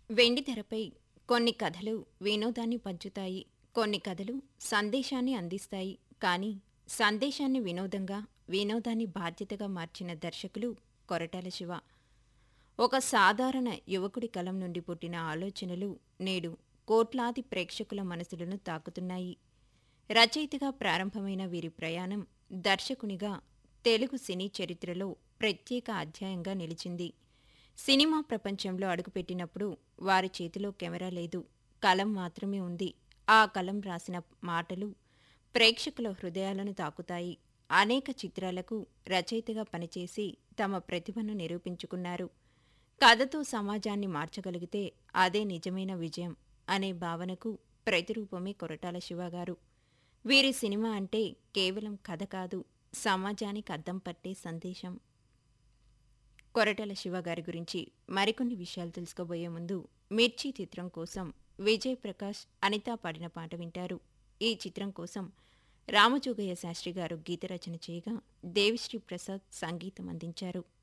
వెండితెరపై కొన్ని కథలు వినోదాన్ని పంచుతాయి కొన్ని కథలు సందేశాన్ని అందిస్తాయి కానీ సందేశాన్ని వినోదంగా వినోదాన్ని బాధ్యతగా మార్చిన దర్శకులు కొరటాల శివ ఒక సాధారణ యువకుడి కలం నుండి పుట్టిన ఆలోచనలు నేడు కోట్లాది ప్రేక్షకుల మనసులను తాకుతున్నాయి రచయితగా ప్రారంభమైన వీరి ప్రయాణం దర్శకునిగా తెలుగు సినీ చరిత్రలో ప్రత్యేక అధ్యాయంగా నిలిచింది సినిమా ప్రపంచంలో అడుగుపెట్టినప్పుడు వారి చేతిలో కెమెరా లేదు కలం మాత్రమే ఉంది ఆ కలం రాసిన మాటలు ప్రేక్షకుల హృదయాలను తాకుతాయి అనేక చిత్రాలకు రచయితగా పనిచేసి తమ ప్రతిభను నిరూపించుకున్నారు కథతో సమాజాన్ని మార్చగలిగితే అదే నిజమైన విజయం అనే భావనకు ప్రతిరూపమే కొరటాల శివగారు వీరి సినిమా అంటే కేవలం కథ కాదు సమాజానికి అద్దం పట్టే సందేశం కొరటాల శివ గారి గురించి మరికొన్ని విషయాలు తెలుసుకోబోయే ముందు మిర్చి చిత్రం కోసం విజయ్ ప్రకాష్ అనిత పాడిన పాట వింటారు ఈ చిత్రం కోసం రామజోగయ్య శాస్త్రి గారు గీత రచన చేయగా దేవిశ్రీ ప్రసాద్ సంగీతం అందించారు